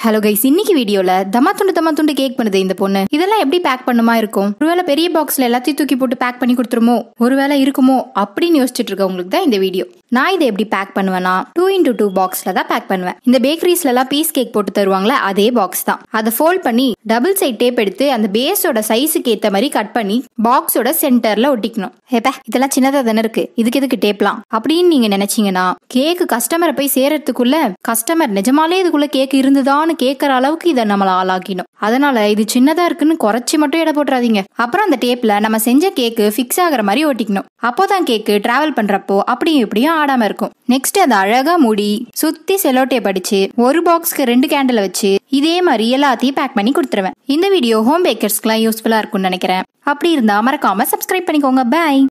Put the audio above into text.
hello guys இன்னைக்கு வீடியோல தமா துண்டு தமா துண்டு கேக் பண்ணுது இந்த பொண்ணு இதெல்லாம் எப்படி பேக் பண்ணுமா இருக்கும் ஒருவேளை பெரிய பாக்ஸ்ல எல்லாத்தையும் தூக்கி போட்டு பேக் பண்ணி கொடுத்துருமோ ஒருவேளை இருக்குமோ அப்படின்னு யோசிச்சுட்டு இருக்கவங்களுக்கு தான் இந்த வீடியோ நான் இதை எப்படி பேக் பண்ணுவேன்னா டூ இன்டூ டூ பாக்ஸ்ல தான் பேக் பண்ணுவேன் இந்த பேக்கரிஸ்ல எல்லாம் பீஸ் கேக் போட்டு தருவாங்களே அதே பாக்ஸ் தான் அதை ஃபோல்ட் பண்ணி டபுள் சைட் டேப் எடுத்து அந்த பேஸோட சைஸுக்கு ஏத்த மாதிரி கட் பண்ணி பாக்ஸோட சென்டர்ல ஒட்டிக்கணும் ஏப்பா இதெல்லாம் சின்னதா தானே இருக்கு இதுக்கு எதுக்கு டேப்லாம் அப்படின்னு நீங்க நினைச்சீங்கன்னா கேக்கு கஸ்டமரை போய் சேரத்துக்குள்ள கஸ்டமர் நிஜமாலே இதுக்குள்ள கேக் இருந்துதான்னு கேட்கற அளவுக்கு இதை நம்மள ஆளாக்கிடும் அதனால இது சின்னதா இருக்குன்னு குறைச்சி மட்டும் எடை போட்டுறாதீங்க அப்புறம் அந்த டேப்ல நம்ம செஞ்ச கேக்கு ஃபிக்ஸ் ஆகுற மாதிரி ஒட்டிக்கணும் அப்போதான் கேக்கு டிராவல் பண்றப்போ அப்படியும் இப்படியும் ஆடாம இருக்கும் நெக்ஸ்ட் அதை அழகா மூடி சுத்தி செலோ டேப் அடிச்சு ஒரு பாக்ஸ்க்கு ரெண்டு கேண்டில் வச்சு இதே மாதிரி எல்லாத்தையும் பேக் பண்ணி கொடுத்துருவேன் இந்த வீடியோ ஹோம் பேக்கர்ஸ்க்குலாம் யூஸ்ஃபுல்லா இருக்கும்னு நினைக்கிறேன் அப்படி இருந்தா மறக்காம சப்ஸ்கிரைப் பண்ணிக்கோங்க பை